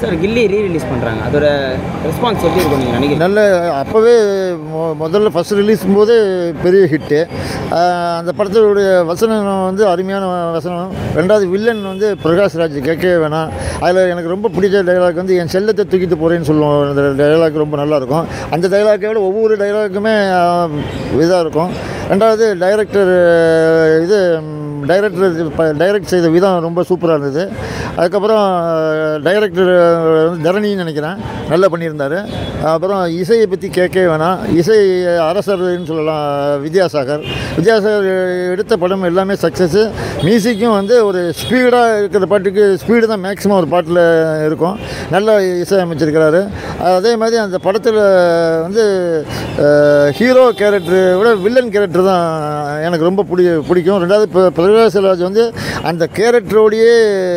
Sir கில்லி re release பண்ணுறாங்க அதோட response எப்படி இருக்கும் நீங்கள் நினைக்கிறீங்க நல்ல அப்போவே மொ- முதல்ல ஃபஸ்ட் ரிலீஸ் போது பெரிய ஹிட்டு அந்த படத்தினுடைய வசனம் வந்து அருமையான வசனம் ரெண்டாவது வில்லன் வந்து பிரகாஷ் ராஜ் கேட்கவே வேணாம் அதில் எனக்கு ரொம்ப பிடிச்ச டைலாக் வந்து என் செல்லத்தை தூக்கிட்டு போகிறேன்னு சொல்லுவோம் அந்த டைலாக் ரொம்ப நல்லாயிருக்கும் அந்த டைலாக்கை விட ஒவ்வொரு டைலாக்குமே இதாக இருக்கும் ரெண்டாவது டைரக்டர் இது டைரக்டர் டைரக்ட் செய்த விதம் ரொம்ப சூப்பராக இருந்தது அதுக்கப்புறம் டைரக்டர் வந்து தரணின்னு நினைக்கிறேன் நல்லா பண்ணியிருந்தார் அப்புறம் இசையை பற்றி கேட்கவே வேணாம் இசை அரசர்னு சொல்லலாம் வித்யாசாகர் வித்யாசாகர் எடுத்த படம் எல்லாமே சக்ஸஸ்ஸு மியூசிக்கும் வந்து ஒரு ஸ்பீடாக இருக்கிற பாட்டுக்கு ஸ்பீடு தான் மேக்ஸிமம் ஒரு பாட்டில் இருக்கும் நல்ல இசை அமைச்சிருக்கிறாரு அதே மாதிரி அந்த படத்தில் வந்து ஹீரோ கேரக்டரை விட வில்லன் கேரக்டர் தான் எனக்கு ரொம்ப பிடி பிடிக்கும் ரெண்டாவது இப்போ பிரகாஷ் ராஜ் வந்து அந்த கேரக்டரோடையே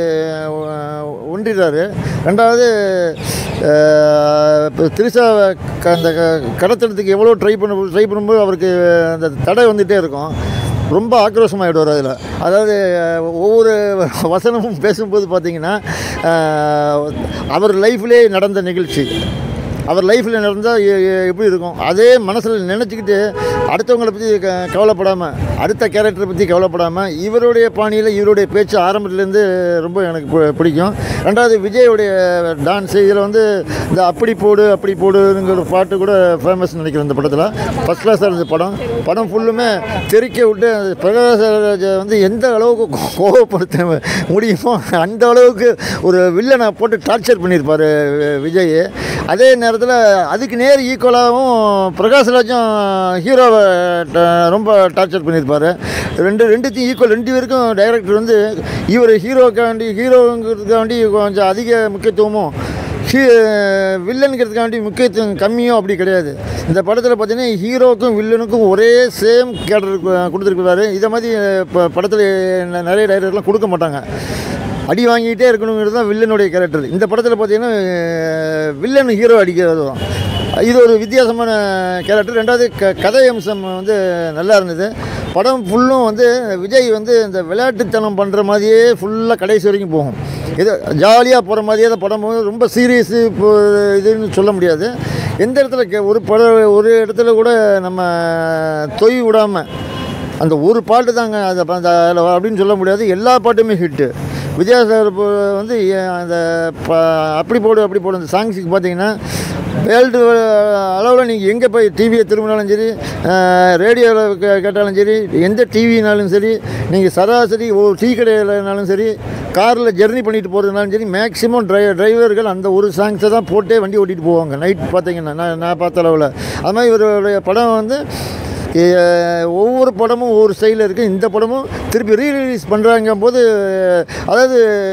ஒன்றிடுறாரு ரெண்டாவது அஹ், இப்போ திரிஷாவை க- அந்த க- கடத்துறதுக்கு எவ்வளோ ட்ரை பண்ண ட்ரை பண்ணும்போது அவருக்கு அந்த தடை வந்துகிட்டே இருக்கும் ரொம்ப ஆக்ரோஷமாகிடுவார் அதில் அதாவது அஹ், ஒவ்வொரு வசனமும் பேசும்போது பார்த்தீங்கன்னா அஹ், அவர் லைஃப்லேயே நடந்த நிகழ்ச்சி அவர் லைஃப்பில் நடந்தால் எப்படி இருக்கும் அதே மனசில் நினச்சிக்கிட்டு அடுத்தவங்களை பற்றி க கவலைப்படாமல் அடுத்த கேரக்டரை பற்றி கவலைப்படாமல் இவருடைய பாணியில் இவருடைய பேச்சு ஆரம்பத்துலேருந்து ரொம்ப எனக்கு பி- பிடிக்கும் ரெண்டாவது விஜயோடைய டான்ஸ் இதில் வந்து இந்த அப்படி போடு அப்படி போடுங்கிற பாட்டு கூட ஃபேமஸ் நினைக்கிறேன் இந்த படத்தில் ஃபஸ்ட் கிளாஸாக இருந்த படம் படம் ஃபுல்லுமே தெறிக்க விட்டு அந்த பிரகாசராஜை வந்து எந்த அளவுக்கு கோ- கோவப்படுத்த முடியுமோ அந்த அளவுக்கு ஒரு வில்லனை போட்டு டார்ச்சர் பண்ணியிருப்பார் விஜய் அதே நேரத்தில் அதுக்கு நேர் ஈக்குவலாகவும் பிரகாஷ்ராஜும் ஹீரோவை ட- ரொம்ப டார்ச்சர் பண்ணியிருப்பார் ரெண்டு ரெண்டுத்தையும் ஈக்குவல் ரெண்டு பேருக்கும் டைரக்டர் வந்து இவர் ஹீரோக்காண்டி ஹீரோங்கிறதுக்காண்டி கொஞ்சம் அதிக முக்கியத்துவமும் ஹீ வில்லனுங்கிறதுக்காண்டி முக்கியத்துவம் கம்மியும் அப்படி கிடையாது இந்த படத்தில் பார்த்தீங்கன்னா ஹீரோக்கும் வில்லனுக்கும் ஒரே சேம் கேரக்டர் கொடுத்துருக்குறாரு இதை மாதிரி இப்போ படத்தில் நிறைய டைரக்டர்லாம் கொடுக்க மாட்டாங்க அடி வாங்கிட்டே இருக்கணுங்கிறது தான் வில்லனுடைய கேரக்டர் இந்த படத்தில் பார்த்தீங்கன்னா அஹ், வில்லன் ஹீரோ அடிக்கிறது தான் இது ஒரு வித்தியாசமான கேரக்டர் ரெண்டாவது க கதை அம்சம் வந்து நல்லா இருந்தது படம் ஃபுல்லும் வந்து விஜய் வந்து இந்த விளையாட்டுத்தனம் பண்ணுற மாதிரியே ஃபுல்லாக கடைசி வரைக்கும் போகும் இது ஜாலியாக போகிற மாதிரியே தான் படம் போகும். ரொம்ப சீரியஸு இப்போ இதுன்னு சொல்ல முடியாது எந்த இடத்துல கே- ஒரு படம் ஒரு இடத்துல கூட நம்ம தொய் விடாமல் அந்த ஒரு பாட்டு தாங்க அதை ப- அந்த அதில் அப்படின்னு சொல்ல முடியாது எல்லா பாட்டுமே ஹிட்டு வித்யாசாகர் போ- வந்து ஏ- அந்த ப அப்படி போடு அப்படி போடு அந்த சாங்ஸுக்கு பார்த்தீங்கன்னா வேர்ல்டு அளவில் நீங்கள் எங்கே போய் டிவியை திரும்பினாலும் சரி ரேடியோவில் கேட்டாலும் சரி எந்த டிவினாலும் சரி நீங்கள் சராசரி ஒரு டீ கடையிலனாலும் சரி காரில் ஜெர்னி பண்ணிட்டு போகிறதுனாலும் சரி மேக்ஸிமம் டிரை டிரைவர்கள் அந்த ஒரு சாங்ஸை தான் போட்டே வண்டி ஓட்டிகிட்டு போவாங்க நைட் பார்த்தீங்கன்னா நான் நான் பார்த்த அளவில் அது மாதிரி இவருடைய படம் வந்து எ- ஒவ்வொரு படமும் ஒவ்வொரு ஸ்டைலில் இருக்குது இந்த படமும் திருப்பி ரீ ரிலீஸ் பண்ணுறாங்க போது அதாவது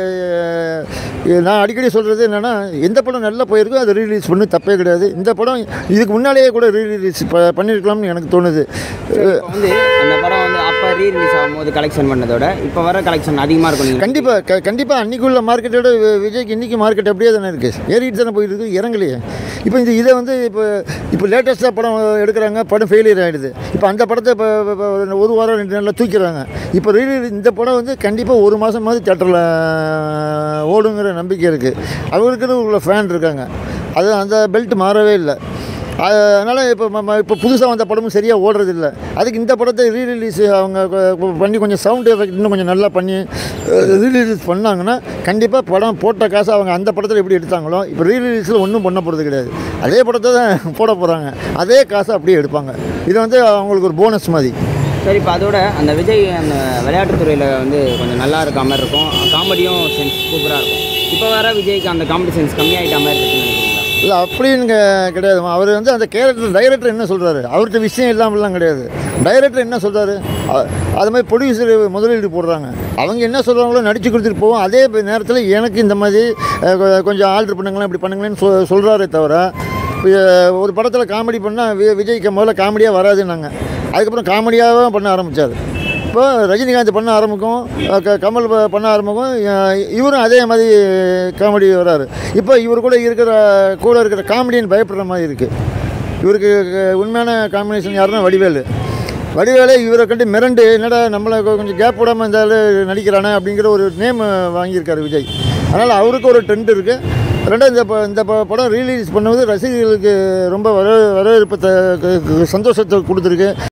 எ- நான் அடிக்கடி சொல்கிறது என்னென்னா எந்த படம் நல்லா போயிருக்கோ அதை ரீலீஸ் பண்ணி தப்பே கிடையாது இந்த படம் இதுக்கு முன்னாலேயே கூட ரீ ரிலீஸ் ப பண்ணியிருக்கலாம்னு எனக்கு தோணுது இப்போ வந்து அந்த படம் வந்து அப்போ ரீ ரிலீஸ் ஆகும்போது கலெக்ஷன் பண்ணதோட இப்போ வர கலெக்ஷன் அதிகமாக இருக்கும் நீங்கள் கண்டிப்பாக க கண்டிப்பாக அன்றைக்குள்ள மார்க்கெட்டோட வி- விஜய்க்கு இன்றைக்கி மார்க்கெட் அப்படியே தானே இருக்குது ஏறிட்டு தானே போயிட்டு இருக்கு இறங்கலையே இப்போ இந்த இதை வந்து இப்போ இப்போ லேட்டஸ்ட்டாக படம் எடுக்கிறாங்க படம் ஃபெயிலியர் ஆகிடுது இப்போ அந்த படத்தை இப்போ இப்போ ஒரு வாரம் ரெண்டு நாளில் தூக்கிறாங்க இப்போ ரீலீஸ் இந்த படம் வந்து கண்டிப்பாக ஒரு மாதம் மாதிரி தேட்டரில் ஓடுங்கிற நம்பிக்கை இருக்குது அவருக்குன்னு உள்ள ஃபேன் இருக்காங்க அது அந்த பெல்ட் மாறவே இல்லை அதனால் இப்போ ம- இப்போ புதுசாக வந்த படமும் சரியாக ஓடுறது இல்லை அதுக்கு இந்த படத்தை ரீ ரிலீஸ் அவங்க கொ- கொ- பண்ணி கொஞ்சம் சவுண்ட் எஃபெக்ட் இன்னும் கொஞ்சம் நல்லா பண்ணி ரீ ரிலீஸ் பண்ணாங்கன்னா கண்டிப்பாக படம் போட்ட காசு அவங்க அந்த படத்தில் எப்படி எடுத்தாங்களோ இப்போ ரீ ரிலீஸில் ஒன்றும் பண்ண போகிறது கிடையாது அதே படத்தை தான் போட போகிறாங்க அதே காசை அப்படியே எடுப்பாங்க இது வந்து அவங்களுக்கு ஒரு போனஸ் மாதிரி சரி இப்போ அதோட அந்த விஜய் அந்த விளையாட்டுத்துறையில் வந்து கொஞ்சம் நல்லா இருக்க மாதிரி இருக்கும் காமெடியும் சென்ஸ் சூப்பராக இருக்கும் இப்போ வர விஜய்க்கு அந்த காமெடி சென்ஸ் கம்மியாயிட்ட மாதிரி இருக்குன்னு நினைக்கிறீங்களா இல்லை அப்படின்னு கெ- கிடையாதும்மா அவர் வந்து அந்த கேரக்டர் டைரக்டர் என்ன சொல்கிறாரு அவர்கிட்ட விஷயம் இல்லாமலாம் கிடையாது டைரக்டர் என்ன சொல்கிறாரு அது மாதிரி ப்ரொடியூசர் முதலீடு போடுறாங்க அவங்க என்ன சொல்கிறாங்களோ நடிச்சு கொடுத்துட்டு போவோம் அதே நேரத்தில் எனக்கு இந்த மாதிரி அஹ், கொ- கொஞ்சம் ஆல்ட்ரு பண்ணுங்களேன் இப்படி பண்ணுங்களேன்னு சொ சொல்கிறாரே தவிர இப்ப, அஹ், ஒரு படத்தில் காமெடி பண்ணால் வி விஜய்க்கு முதல்ல காமெடியாக வராதுன்னாங்க அதுக்கப்புறம் காமெடியாக பண்ண ஆரம்பித்தார் இப்போ ரஜினிகாந்த் பண்ண ஆரம்பிக்கும் அஹ் க- கமல் ப- பண்ண ஆரம்பிக்கும் அஹ் இவரும் அதே மாதிரி காமெடி வராரு இப்போ இவர் கூட இருக்கிற கூட இருக்கிற காமெடின்னு பயப்படுற மாதிரி இருக்குது இவருக்கு க- உண்மையான காம்பினேஷன் யாருன்னா வடிவேலு வடிவேலே இவரை கண்டு மிரண்டு என்னடா நம்மளை கொ- கொஞ்சம் கேப் விடாமல் இந்த ஆளு நடிக்கிறானே அப்படிங்கிற ஒரு நேம் வாங்கியிருக்காரு விஜய் அதனால் அவருக்கு ஒரு ட்ரெண்ட் இருக்குது ரெண்டாவது இந்த ப- இந்த ப- படம் ரீலீஸ் பண்ணுவது ரசிகர்களுக்கு ரொம்ப வர வரவேற்பு த- க- க- சந்தோஷத்தை கொடுத்துருக்கு